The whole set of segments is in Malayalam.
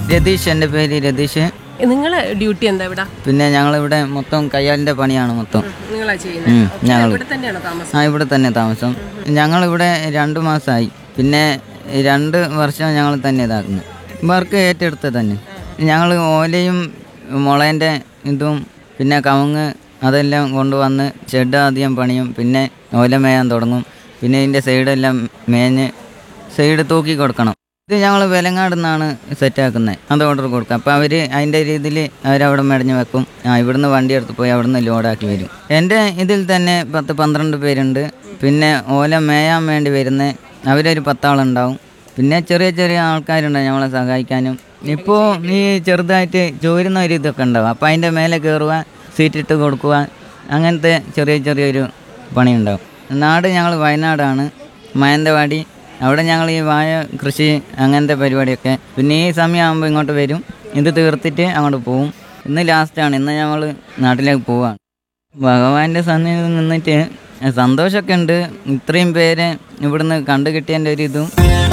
രതീഷ് എൻ്റെ പേര് രതീഷ് നിങ്ങളെ ഡ്യൂട്ടി എന്താ ഇവിടെ പിന്നെ ഞങ്ങളിവിടെ മൊത്തം കയ്യാലിൻ്റെ പണിയാണ് മൊത്തം നിങ്ങളാ ചെയ്യുന്നത് ഉം, ഞങ്ങൾ ഇവിടെ തന്നെയാണോ താമസം ആ ഇവിടെ തന്നെ താമസം ഞങ്ങളിവിടെ രണ്ട് മാസമായി പിന്നെ രണ്ട് വർഷം ഞങ്ങൾ തന്നെ ഇതാക്കുന്നത് വർക്ക് ഏറ്റെടുത്ത് തന്നെ ഞങ്ങൾ ഓലയും മുളേൻ്റെ ഇതും പിന്നെ കവുങ്ങ് അതെല്ലാം കൊണ്ടുവന്ന് ഷെഡ് ആദ്യം പണിയും പിന്നെ ഓല മേയാൻ തുടങ്ങും പിന്നെ ഇതിൻ്റെ സൈഡെല്ലാം മേഞ്ഞ് സൈഡ് തൂക്കി കൊടുക്കണം ഇത് ഞങ്ങൾ വിലങ്ങാട് നിന്നാണ് സെറ്റാക്കുന്നത് അത് ഓർഡർ കൊടുക്കുക അപ്പോൾ അവർ അതിൻ്റെ രീതിയിൽ അവരവിടെ മെടഞ്ഞ് വെക്കും ആ ഇവിടുന്ന് വണ്ടി എടുത്ത് പോയി അവിടുന്ന് ലോഡാക്കി വരും എൻ്റെ ഇതിൽ തന്നെ പത്ത് പന്ത്രണ്ട് പേരുണ്ട് പിന്നെ ഓല മേയാൻ വേണ്ടി വരുന്ന അവരൊരു പത്താളുണ്ടാവും പിന്നെ ചെറിയ ചെറിയ ആൾക്കാരുണ്ട് ഞങ്ങളെ സഹായിക്കാനും ഇപ്പോൾ ഈ ചെറുതായിട്ട് ചോരുന്ന ഒരു ഇതൊക്കെ ഉണ്ടാവും അപ്പോൾ അതിൻ്റെ മേലെ കയറുക സീറ്റിട്ട് കൊടുക്കുക അങ്ങനത്തെ ചെറിയ ചെറിയൊരു പണിയുണ്ടാവും നാട് ഞങ്ങൾ വയനാടാണ് മാനന്തവാടി അവിടെ ഞങ്ങൾ ഈ വാഴ കൃഷി അങ്ങനത്തെ പരിപാടിയൊക്കെ പിന്നെ ഈ സമയമാകുമ്പോൾ ഇങ്ങോട്ട് വരും ഇത് തീർത്തിട്ട് അങ്ങോട്ട് പോവും ഇന്ന് ലാസ്റ്റാണ് ഇന്ന് ഞങ്ങൾ നാട്ടിലേക്ക് പോവാണ് ഭഗവാന്റെ സന്നിധിയിൽ നിന്നിട്ട് സന്തോഷമൊക്കെ ഉണ്ട് ഇത്രയും പേരെ ഇവിടുന്ന് കണ്ടു കിട്ടിയതിൻ്റെ ഒരു ഇതും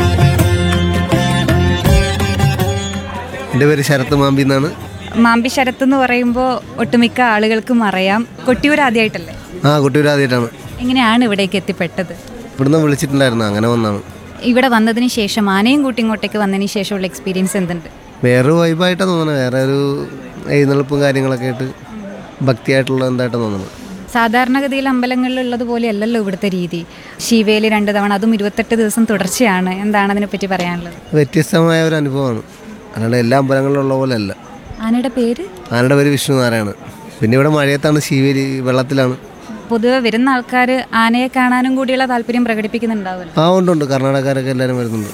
എൻ്റെ പേര് ശരത്ത് മാമ്പി എന്നാണ് മാമ്പി ശരത്ത് എന്ന് പറയുമ്പോൾ ഒട്ടുമിക്ക ആളുകൾക്കും അറിയാം കൊട്ടിയൂർ ആദ്യമായിട്ടല്ലേ ആ കുട്ടിയൂർ ആദ്യമായിട്ടാണ് എങ്ങനെയാണ് ഇവിടേക്ക് എത്തിപ്പെട്ടത് ഇവിടുന്ന് വിളിച്ചിട്ടുണ്ടായിരുന്നു അങ്ങനെ വന്നാണ് ഇവിടെ വന്നതിന് ശേഷം ആനയും കൂട്ടി ഇങ്ങോട്ടേക്ക് വന്നതിന് ശേഷമുള്ള എക്സ്പീരിയൻസ് എന്തുണ്ട് വേറൊരു വൈബായിട്ടാണ് തോന്നുന്നത് വേറെ ഒരു എഴുന്നള്ളിപ്പും കാര്യങ്ങളൊക്കെ ആയിട്ട് ഭക്തിയായിട്ടുള്ള എന്തായിട്ടാണ് തോന്നുന്നത് സാധാരണഗതിയിൽ അമ്പലങ്ങളിലുള്ളത് പോലെ അല്ലല്ലോ ഇവിടുത്തെ രീതി ശിവേലി രണ്ട് തവണ അതും ഇരുപത്തെട്ട് ദിവസം തുടർച്ചയാണ് എന്താണ് അതിനെപ്പറ്റി പറയാനുള്ളത് വ്യത്യസ്തമായ ഒരു അനുഭവമാണ് അല്ലാണ്ട് എല്ലാ അമ്പലങ്ങളിലുള്ള പോലെ അല്ല ആനയുടെ പേര് ആനയുടെ പേര് വിഷ്ണു നാരായണ പിന്നെ ഇവിടെ മഴയത്താണ് ശിവേരി വെള്ളത്തിലാണ് പൊതുവെ വരുന്ന ആൾക്കാർ ആനയെ കാണാനും കൂടിയുള്ള താല്പര്യം പ്രകടിപ്പിക്കുന്നുണ്ടാവുമല്ലോ ആ ഉണ്ട് ഉണ്ട് കർണാടകക്കാരൊക്കെ എല്ലാവരും വരുന്നുണ്ട്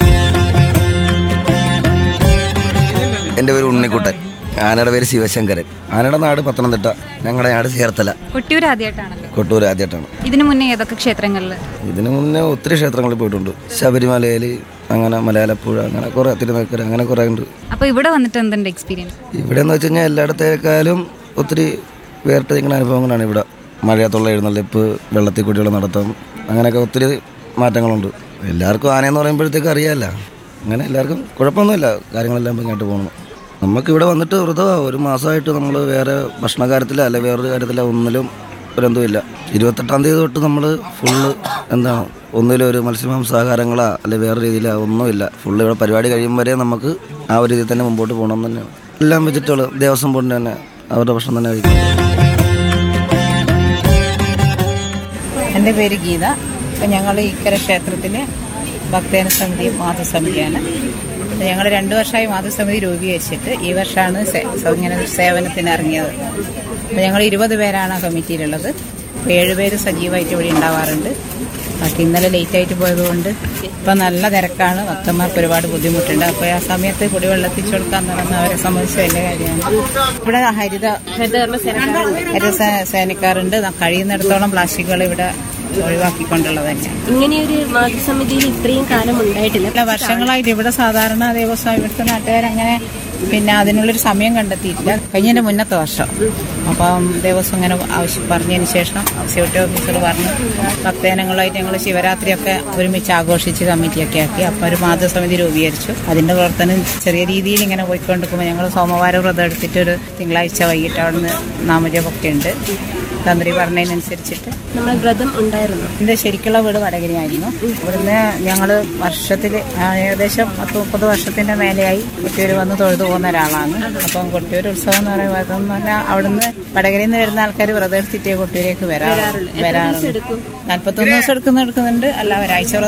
എൻ്റെ പേര് ഉണ്ണിക്കുട്ടൻ ആനയുടെ പേര് ശിവശങ്കരൻ ആനയുടെ നാട് പത്തനംതിട്ട ഞങ്ങളുടെ നാട് ചേർത്തല കൊട്ടിയൂർ ആദ്യമായിട്ടാണല്ലോ കൊട്ടൂർ ആദ്യമായിട്ടാണ് ഇതിനു മുന്നേ ഏതൊക്കെ ക്ഷേത്രങ്ങളിൽ ഇതിനു മുന്നേ ഒത്തിരി ക്ഷേത്രങ്ങളിൽ പോയിട്ടുണ്ട് ശബരിമലയിൽ അങ്ങനെ മലയാളപ്പുഴ അങ്ങനെ കുറേ തിരുനക്കര അങ്ങനെ കുറേ ഉണ്ട് അപ്പോൾ ഇവിടെ വന്നിട്ട് എന്തുണ്ട് എക്സ്പീരിയൻസ് ഇവിടെ എന്ന് വെച്ച് കഴിഞ്ഞാൽ എല്ലായിടത്തേക്കാളും ഒത്തിരി വേറിട്ട് നിൽക്കുന്ന അനുഭവങ്ങളാണ് ഇവിടെ മഴയത്തുള്ള എഴുന്നള്ളിപ്പ് വെള്ളത്തിൽ കുട്ടികൾ നടത്തം അങ്ങനെയൊക്കെ ഒത്തിരി മാറ്റങ്ങളുണ്ട് എല്ലാവർക്കും ആനയെന്ന് പറയുമ്പോഴത്തേക്ക് അറിയാമല്ല അങ്ങനെ എല്ലാവർക്കും കുഴപ്പമൊന്നുമില്ല കാര്യങ്ങളെല്ലാം ഭംഗിയായിട്ട് പോകണം നമുക്കിവിടെ വന്നിട്ട് വ്രതം ഒരു മാസമായിട്ട് നമ്മൾ വേറെ ഭക്ഷണ കാര്യത്തിലോ അല്ലെ വേറൊരു കാര്യത്തിലോ ഒന്നിലും ഒരെന്തുമില്ല ഇരുപത്തെട്ടാം തീയതി തൊട്ട് നമ്മൾ ഫുള്ള് എന്താണ് ഒന്നിലും ഒരു മത്സ്യമാംസാഹാരങ്ങളോ അല്ലെ വേറെ രീതിയിലോ ഒന്നുമില്ല ഫുള്ള് ഇവിടെ പരിപാടി കഴിയും വരെ നമുക്ക് ആ ഒരു രീതിയിൽ തന്നെ മുമ്പോട്ട് പോകണം തന്നെയാണ് എല്ലാം വെജിറ്റബിൾ ദേവസ്വം ബോർഡിന് തന്നെ അവരുടെ ഭക്ഷണം തന്നെ കഴിക്കും എൻ്റെ പേര് ഗീത അപ്പം ഞങ്ങൾ ഇക്കര ക്ഷേത്രത്തിലെ ഭക്തജന സമിതി മാതൃസമിതിയാണ് ഞങ്ങൾ രണ്ട് വർഷമായി മാതൃസമിതി രൂപീകരിച്ചിട്ട് ഈ വർഷമാണ് സേ- സ- ഇങ്ങനെ സേവനത്തിന് ഇറങ്ങിയത് അപ്പം ഞങ്ങൾ ഇരുപത് പേരാണ് ആ കമ്മിറ്റിയിലുള്ളത് അപ്പോൾ ഏഴുപേര് സജീവമായിട്ട് ഇവിടെ ഉണ്ടാവാറുണ്ട് ബാക്കി ഇന്നലെ ലേറ്റായിട്ട് പോയതുകൊണ്ട് ഇപ്പം നല്ല തിരക്കാണ് ഭക്തന്മാർക്ക് ഒരുപാട് ബുദ്ധിമുട്ടുണ്ട് അപ്പോൾ ആ സമയത്ത് കുടിവെള്ളം എത്തിച്ചു കൊടുക്കാൻ തുടങ്ങുന്ന അവരെ സംബന്ധിച്ച് വലിയ കാര്യമാണ് ഇവിടെ ഹരിത ഹരിത സേ- സേനക്കാരുണ്ട് കഴിയുന്നിടത്തോളം പ്ലാസ്റ്റിക്കുകൾ ഇവിടെ ഒഴിവാക്കിക്കൊണ്ടുള്ളത് തന്നെയാണ് ഇങ്ങനെയൊരു മാതൃസമിതിയിൽ ഇത്രയും കാലം ഉണ്ടായിട്ടില്ല പല വർഷങ്ങളായിട്ട് ഇവിടെ സാധാരണ ദേവസ്വം ഇവിടുത്തെ നാട്ടുകാരങ്ങനെ പിന്നെ അതിനുള്ളൊരു സമയം കണ്ടെത്തിയിട്ടില്ല കഴിഞ്ഞതിന്റെ മുന്നത്തെ വർഷം അപ്പം ദേവസ്വം ഇങ്ങനെ ആവശ്യം പറഞ്ഞതിന് ശേഷം സെക്യൂരിറ്റി ഓഫീസർ പറഞ്ഞു ഭക്തജനങ്ങളുമായിട്ട് ഞങ്ങൾ ശിവരാത്രിയൊക്കെ ഒരുമിച്ച് ആഘോഷിച്ച് കമ്മിറ്റിയൊക്കെ ആക്കി അപ്പം ഒരു മാതൃസമിതി രൂപീകരിച്ചു അതിന്റെ പ്രവർത്തനം ചെറിയ രീതിയിൽ ഇങ്ങനെ പോയിക്കൊണ്ടിരിക്കുമ്പോൾ ഞങ്ങൾ സോമവാര വ്രതം എടുത്തിട്ട് ഒരു തിങ്കളാഴ്ച വൈകിട്ട് അവിടുന്ന് നാമജപമൊക്കെ ഉണ്ട് തന്ത്രി പറഞ്ഞതിനനുസരിച്ചിട്ട് നമ്മളെ വ്രതം ഉണ്ടായിരുന്നു എൻ്റെ ശരിക്കുള്ള വീട് വടകരയായിരുന്നു ഇവിടുന്ന് ഞങ്ങൾ വർഷത്തിൽ ഏകദേശം പത്ത് മുപ്പത് വർഷത്തിന്റെ മേലെയായി കൊട്ടിയൂർ വന്ന് തൊഴുതു പോകുന്ന ഒരാളാണ് അപ്പം കൊട്ടിയൂർ ഉത്സവം എന്ന് പറയുമ്പോൾ അതെന്ന് പറഞ്ഞാൽ അവിടുന്ന് വടകരയിൽ നിന്ന് വരുന്ന ആൾക്കാർ വ്രതം എടുത്തിട്ടേ കൊട്ടിയൂരേക്ക് വരാറുള്ളൂ വരാറുണ്ട് നാൽപ്പത്തൊന്ന് ദിവസം എടുക്കുന്ന എടുക്കുന്നുണ്ട് അല്ല ഒരാഴ്ച വ്രതം